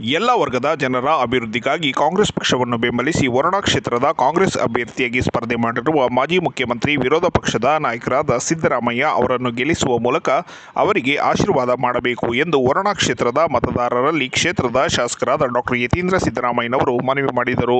ಎಲ್ಲ ವರ್ಗದ ಜನರ ಅಭಿವೃದ್ಧಿಗಾಗಿ ಕಾಂಗ್ರೆಸ್ ಪಕ್ಷವನ್ನು ಬೆಂಬಲಿಸಿ ವರುಣಾ ಕ್ಷೇತ್ರದ ಕಾಂಗ್ರೆಸ್ ಅಭ್ಯರ್ಥಿಯಾಗಿ ಸ್ಪರ್ಧೆ ಮಾಡಿರುವ ಮಾಜಿ ಮುಖ್ಯಮಂತ್ರಿ ವಿರೋಧ ಪಕ್ಷದ ನಾಯಕರಾದ ಸಿದ್ದರಾಮಯ್ಯ ಅವರನ್ನು ಗೆಲ್ಲಿಸುವ ಮೂಲಕ ಅವರಿಗೆ ಆಶೀರ್ವಾದ ಮಾಡಬೇಕು ಎಂದು ವರುಣಾ ಕ್ಷೇತ್ರದ ಮತದಾರರಲ್ಲಿ ಕ್ಷೇತ್ರದ ಶಾಸಕರಾದ ಡಾಕ್ಟರ್ ಯತೀಂದ್ರ ಸಿದ್ದರಾಮಯ್ಯನವರು ಮನವಿ ಮಾಡಿದರು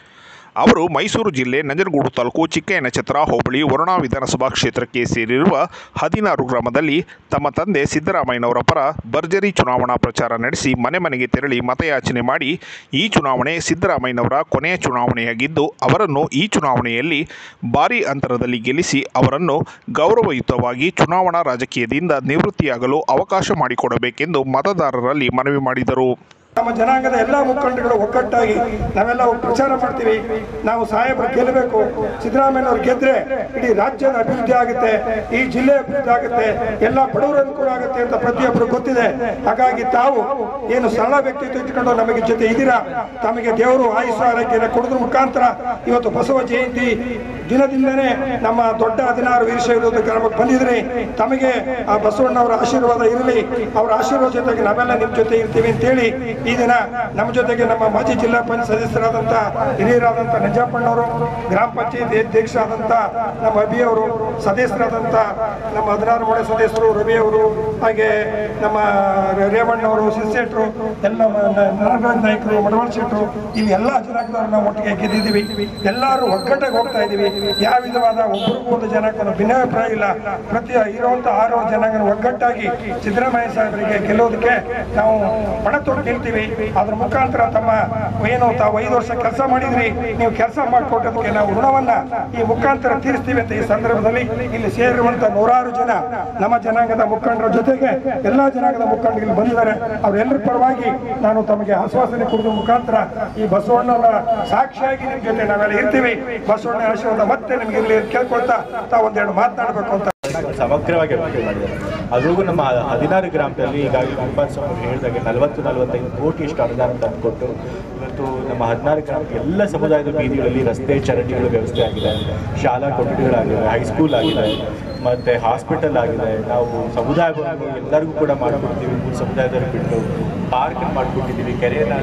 ಅವರು ಮೈಸೂರು ಜಿಲ್ಲೆ ನಂಜನಗೂಡು ತಾಲೂಕು ಚಿಕ್ಕಯ್ಯನಛತ್ರ ಹೋಬಳಿ ವರುಣಾ ವಿಧಾನಸಭಾ ಕ್ಷೇತ್ರಕ್ಕೆ ಸೇರಿರುವ ಹದಿನಾರು ಗ್ರಾಮದಲ್ಲಿ ತಮ್ಮ ತಂದೆ ಸಿದ್ದರಾಮಯ್ಯನವರ ಪರ ಭರ್ಜರಿ ಚುನಾವಣಾ ಪ್ರಚಾರ ನಡೆಸಿ ಮನೆ ಮನೆಗೆ ತೆರಳಿ ಮತಯಾಚನೆ ಮಾಡಿ ಈ ಚುನಾವಣೆ ಸಿದ್ದರಾಮಯ್ಯನವರ ಕೊನೆಯ ಚುನಾವಣೆಯಾಗಿದ್ದು ಅವರನ್ನು ಈ ಚುನಾವಣೆಯಲ್ಲಿ ಭಾರೀ ಅಂತರದಲ್ಲಿ ಗೆಲ್ಲಿಸಿ ಅವರನ್ನು ಗೌರವಯುತವಾಗಿ ಚುನಾವಣಾ ರಾಜಕೀಯದಿಂದ ನಿವೃತ್ತಿಯಾಗಲು ಅವಕಾಶ ಮಾಡಿಕೊಡಬೇಕೆಂದು ಮತದಾರರಲ್ಲಿ ಮನವಿ ಮಾಡಿದರು ನಮ್ಮ ಜನಾಂಗದ ಎಲ್ಲ ಮುಖಂಡಗಳು ಒಗ್ಗಟ್ಟಾಗಿ ನಾವೆಲ್ಲ ಪ್ರಚಾರ ಮಾಡ್ತೀವಿ ನಾವು ಸಾಹೇಬರು ಗೆಲ್ಲಬೇಕು ಸಿದ್ದರಾಮಯ್ಯನವ್ರು ಗೆದ್ರೆ ಇಡೀ ರಾಜ್ಯದ ಅಭಿವೃದ್ಧಿ ಆಗುತ್ತೆ ಈ ಜಿಲ್ಲೆ ಅಭಿವೃದ್ಧಿ ಆಗುತ್ತೆ ಎಲ್ಲ ಬಡವರ ಅನುಕೂಲ ಆಗುತ್ತೆ ಅಂತ ಪ್ರತಿಯೊಬ್ಬರು ಗೊತ್ತಿದೆ ಹಾಗಾಗಿ ತಾವು ಏನು ಸರಳ ವ್ಯಕ್ತಿತ್ವ ಇಟ್ಕೊಂಡು ನಮಗೆ ಜೊತೆ ಇದ್ದೀರಾ ತಮಗೆ ದೇವರು ಆಯುಷ ಆರೋಗ್ಯನ ಕೊಡೋದ್ರ ಮುಖಾಂತರ ಇವತ್ತು ಬಸವ ಜಯಂತಿ ದಿನದಿಂದನೇ ನಮ್ಮ ದೊಡ್ಡ ಹದಿನಾರು ವೀರಶೈವ ಗ್ರಾಮಕ್ಕೆ ಬಂದಿದ್ರಿ ತಮಗೆ ಆ ಬಸವಣ್ಣವರ ಆಶೀರ್ವಾದ ಇರಲಿ ಅವರ ಆಶೀರ್ವಾದ ಜೊತೆಗೆ ನಾವೆಲ್ಲ ನಿಮ್ಮ ಜೊತೆ ಇರ್ತೀವಿ ಅಂತೇಳಿ ಈ ದಿನ ನಮ್ಮ ಜೊತೆಗೆ ನಮ್ಮ ಮಾಜಿ ಜಿಲ್ಲಾ ಪಂಚಾಯತ್ ಸದಸ್ಯರಾದಂಥ ಹಿರಿಯರಾದಂಥ ನಂಜಪ್ಪಣ್ಣವರು ಗ್ರಾಮ ಪಂಚಾಯತ್ ಅಧ್ಯಕ್ಷರಾದಂಥ ನಮ್ಮ ಅಭಿ ಅವರು ಸದಸ್ಯರಾದಂಥ ನಮ್ಮ ಹದಿನಾರು ಮಳೆ ಸದಸ್ಯರು ರವಿ ಅವರು ಹಾಗೆ ನಮ್ಮ ರೇವಣ್ಣವರು ಸಿಸೇಟ್ರು ಎಲ್ಲ ನರರಾಜ್ ನಾಯಕರು ಮಡವಾಳ ಶೆಟ್ಟರು ಇಲ್ಲಿ ಎಲ್ಲ ಜನಾಂಗದವರು ನಾವು ಒಟ್ಟಿಗೆ ಗೆದ್ದಿದ್ದೀವಿ ಎಲ್ಲರೂ ಒಗ್ಗಟ್ಟಾಗಿ ಹೋಗ್ತಾ ಇದ್ದೀವಿ ಯಾವ ವಿಧವಾದ ಒಬ್ಬರಿಗೂ ಒಂದು ಜನಾಂಗದ ಭಿನ್ನಾಭಿಪ್ರಾಯ ಇಲ್ಲ ಪ್ರತಿ ಇರುವಂಥ ಆರು ಜನಾಂಗನ ಒಗ್ಗಟ್ಟಾಗಿ ಸಿದ್ದರಾಮಯ್ಯ ಸಾಹೇಬರಿಗೆ ಗೆಲ್ಲೋದಕ್ಕೆ ನಾವು ಪಣ ತೊಟ್ಟು ನಿಲ್ತೀವಿ ಅದ್ರ ಮುಖಾಂತರ ತಮ್ಮ ಏನು ತಾವು ಐದು ವರ್ಷ ಕೆಲಸ ಮಾಡಿದ್ರಿ ನೀವು ಕೆಲಸ ಮಾಡಿಕೊಟ್ಟದಕ್ಕೆ ನಾವು ಋಣವನ್ನ ಈ ಮುಖಾಂತರ ತೀರಿಸ್ತೀವಿ ಅಂತ ಈ ಸಂದರ್ಭದಲ್ಲಿ ಇಲ್ಲಿ ಸೇರಿರುವಂತ ನೂರಾರು ಜನ ನಮ್ಮ ಜನಾಂಗದ ಮುಖಂಡರ ಜೊತೆಗೆ ಎಲ್ಲಾ ಜನಾಂಗದ ಮುಖಂಡರು ಇಲ್ಲಿ ಬಂದಿದ್ದಾರೆ ಅವರೆಲ್ಲರ ಪರವಾಗಿ ನಾನು ತಮಗೆ ಆಶ್ವಾಸನೆ ಕೊಡುವ ಮುಖಾಂತರ ಈ ಬಸವಣ್ಣನ ಸಾಕ್ಷಿಯಾಗಿ ನಿಮ್ಮ ಜೊತೆ ನಾವೆಲ್ಲ ಇರ್ತೀವಿ ಬಸವಣ್ಣ ಆಶೀರ್ವಾದ ಮತ್ತೆ ನಿಮ್ಗೆ ಇಲ್ಲಿ ಕೇಳ್ಕೊಳ್ತಾ ತಾವು ಒಂದೆರಡು ಮಾತನಾಡಬೇಕು ಅಂತ ಸಮಗ್ರವಾಗಿ ಅಭಿವೃದ್ಧಿ ಮಾಡಿದ್ದಾರೆ ಅದ್ರಿಗೂ ನಮ್ಮ ಹದಿನಾರು ಗ್ರಾಮದಲ್ಲಿ ಈಗಾಗಲೇ ಗುಂಪಾಲ್ ಸ್ವಾಮಿ ಹೇಳಿದಾಗೆ ನಲವತ್ತು ನಲವತ್ತೈದು ಕೋಟಿಯಷ್ಟು ಅನುದಾನ ತಂದುಕೊಟ್ಟು ಇವತ್ತು ನಮ್ಮ ಹದಿನಾರು ಗ್ರಾಮಕ್ಕೆ ಎಲ್ಲ ಸಮುದಾಯದ ಬೀದಿಗಳಲ್ಲಿ ರಸ್ತೆ ಚರಂಡಿಗಳ ವ್ಯವಸ್ಥೆ ಆಗಿದೆ ಶಾಲಾ ಕೊಠಡಿಗಳಾಗಿದೆ ಹೈಸ್ಕೂಲ್ ಆಗಿದೆ ಮತ್ತು ಹಾಸ್ಪಿಟಲ್ ಆಗಿದೆ ನಾವು ಸಮುದಾಯ ಭವನ ಎಲ್ಲರಿಗೂ ಕೂಡ ಮಾಡಿಕೊಡ್ತೀವಿ ಮೂರು ಸಮುದಾಯದವ್ರಿಗೆ ಬಿಟ್ಟು ಪಾರ್ಕ್ ಮಾಡಿಕೊಟ್ಟಿದ್ದೀವಿ ಕೆರೆಯನ್ನು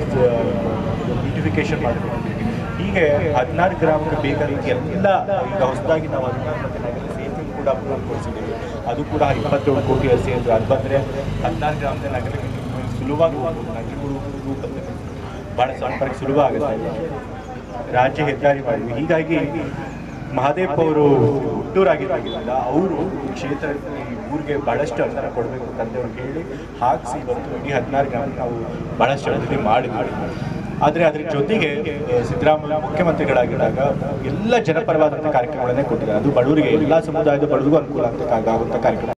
ಬ್ಯೂಟಿಫಿಕೇಶನ್ ಮಾಡಿಕೊಟ್ಟಿದ್ದೀವಿ ಹೀಗೆ ಹದಿನಾರು ಗ್ರಾಮಕ್ಕೆ ಬೇಕಾದ ಎಲ್ಲ ಈಗ ಹೊಸದಾಗಿ ನಾವು ಹದಿನಾರು ಮತ್ತೆ ನಗರ ಸೇತುವೆ ಕೂಡ ಅಪ್ರೂವಲ್ ಕೊಡಿಸಿದ್ದೀವಿ ಅದು ಕೂಡ ಇಪ್ಪತ್ತೇಳು ಕೋಟಿ ಸೇರಿದ್ರು ಅದು ಬಂದರೆ ಹದಿನಾರು ಗ್ರಾಮದ ನಗರಕ್ಕೆ ಸುಲಭವಾಗಿ ಹೋಗ್ಬೋದು ನಗರಗಳು ರೂಪದಲ್ಲಿ ಭಾಳ ಸಂಪರ್ಕ ಸುಲಭ ಆಗುತ್ತೆ ರಾಜ್ಯ ಹೆದ್ದಾರಿ ಮಾಡಿದ್ವಿ ಹೀಗಾಗಿ ಮಹಾದೇವ್ ಅವರು ಹುಟ್ಟೂರಾಗಿರೋದ್ರಿಂದ ಅವರು ಕ್ಷೇತ್ರ ಈ ಊರಿಗೆ ಭಾಳಷ್ಟು ಅನುದಾನ ಕೊಡಬೇಕು ತಂದೆಯವ್ರಿಗೆ ಹೇಳಿ ಹಾಕಿಸಿ ಇವತ್ತು ಇಡೀ ಹದಿನಾರು ಗ್ರಾಮ ನಾವು ಭಾಳಷ್ಟು ಅಭಿವೃದ್ಧಿ ಮಾಡಿದ್ವಿ ಆದರೆ ಅದ್ರ ಜೊತೆಗೆ ಆ, ಸಿದ್ದರಾಮಯ್ಯ ಮುಖ್ಯಮಂತ್ರಿಗಳಾಗಿದ್ದಾಗ ಎಲ್ಲ ಜನಪರವಾದಂಥ ಕಾರ್ಯಕ್ರಮಗಳನ್ನೇ ಕೊಟ್ಟಿದ್ದಾರೆ ಅದು ಬಡವರಿಗೆ ಎಲ್ಲ ಸಮುದಾಯದ ಬಡವರಿಗೂ ಅನುಕೂಲ ಆಗ್ತಕ್ಕ ಆಗುವಂಥ ಕಾರ್ಯಕ್ರಮ